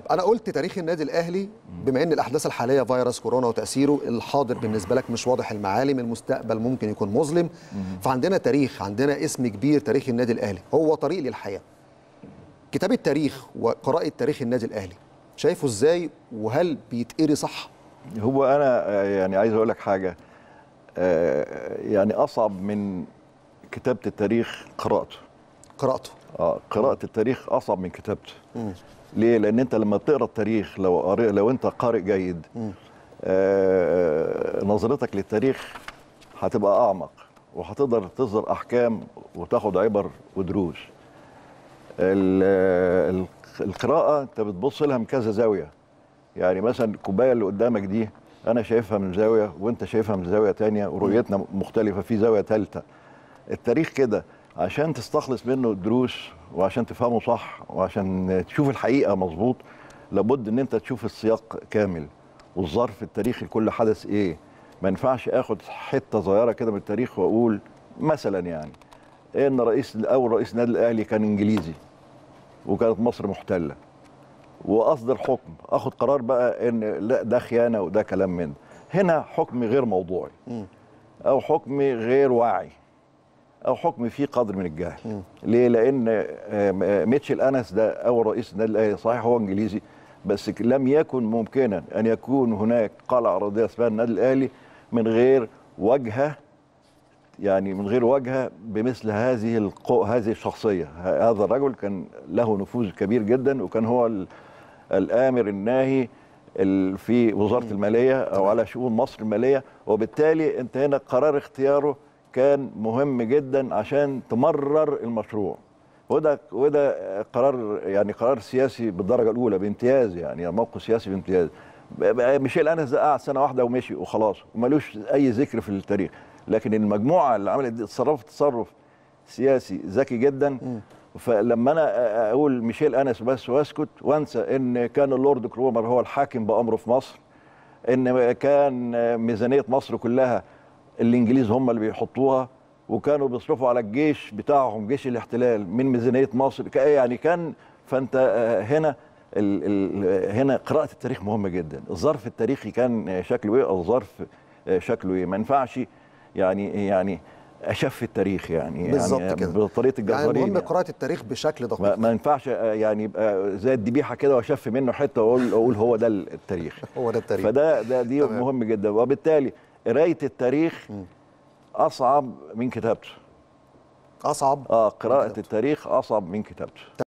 انا قلت تاريخ النادي الاهلي بما ان الاحداث الحاليه فيروس كورونا وتاثيره الحاضر بالنسبه لك مش واضح المعالم المستقبل ممكن يكون مظلم فعندنا تاريخ عندنا اسم كبير تاريخ النادي الاهلي هو طريق للحياه كتاب التاريخ وقراءه تاريخ النادي الاهلي شايفه ازاي وهل بيتقري صح هو انا آه، يعني عايز اقول لك حاجه آه، يعني اصعب من كتابه التاريخ قراءته قراءته اه قراءه التاريخ اصعب من كتابته ليه لان انت لما بتقرا التاريخ لو قارئ لو انت قارئ جيد آه نظرتك للتاريخ هتبقى اعمق وهتقدر تصدر احكام وتاخد عبر ودروس ال- ال- القراءه انت بتبص لها من كذا زاويه يعني مثلا الكوبايه اللي قدامك دي انا شايفها من زاويه وانت شايفها من زاويه تانية ورؤيتنا مختلفه في زاويه ثالثه التاريخ كده عشان تستخلص منه دروس وعشان تفهمه صح وعشان تشوف الحقيقه مظبوط لابد ان انت تشوف السياق كامل والظرف التاريخي لكل حدث ايه ما ينفعش اخد حته صغيره كده من التاريخ واقول مثلا يعني ان رئيس اول رئيس النادي الاهلي كان انجليزي وكانت مصر محتله واصدر حكم اخد قرار بقى ان لا ده خيانه وده كلام من ده. هنا حكم غير موضوعي او حكم غير واعي او حكم فيه قدر من الجهل ليه لان آه، ميتشل انس ده اول رئيس النادي الاهلي صحيح هو انجليزي بس ك- لم يكن ممكنا ان يكون هناك قلعه ارضيه اسمها النادي الاهلي من غير واجهه يعني من غير واجهه بمثل هذه القو... هذه الشخصيه ه- هذا الرجل كان له نفوذ كبير جدا وكان هو ال... الامر الناهي ال... في وزاره الماليه او على شؤون مصر الماليه وبالتالي انت هنا قرار اختياره كان مهم جدا عشان تمرر المشروع وده وده قرار يعني قرار سياسي بالدرجه الاولى بامتياز يعني موقف سياسي بامتياز ب- ب- ميشيل انس ده قعد سنه واحده ومشي وخلاص ومالوش اي ذكر في التاريخ لكن المجموعه اللي عملت دي اتصرفت تصرف سياسي ذكي جدا فلما انا أ- اقول ميشيل انس بس واسكت وانسى ان كان اللورد كرومر هو الحاكم بامره في مصر ان كان ميزانيه مصر كلها الانجليز هم اللي بيحطوها وكانوا بيصرفوا على الجيش بتاعهم جيش الاحتلال من ميزانيه مصر ك- يعني كان فانت آه، هنا ال ال هنا قراءه التاريخ مهمه جدا الظرف التاريخي كان آه، شكله ايه او الظرف آه، شكله ايه ما ينفعش يعني يعني اشف التاريخ يعني بالظبط يعني كده. بطريقه يعني الجزارين مهم يعني. قراءه التاريخ بشكل ما, دقيق ما ينفعش آه، يعني يبقى زي الذبيحه كده واشف منه حته واقول اقول هو ده التاريخ هو ده التاريخ فده ده دي تمام. مهم جدا وبالتالي قرايه التاريخ اصعب من كتابته اصعب اه قراءه كتابته. التاريخ اصعب من كتابته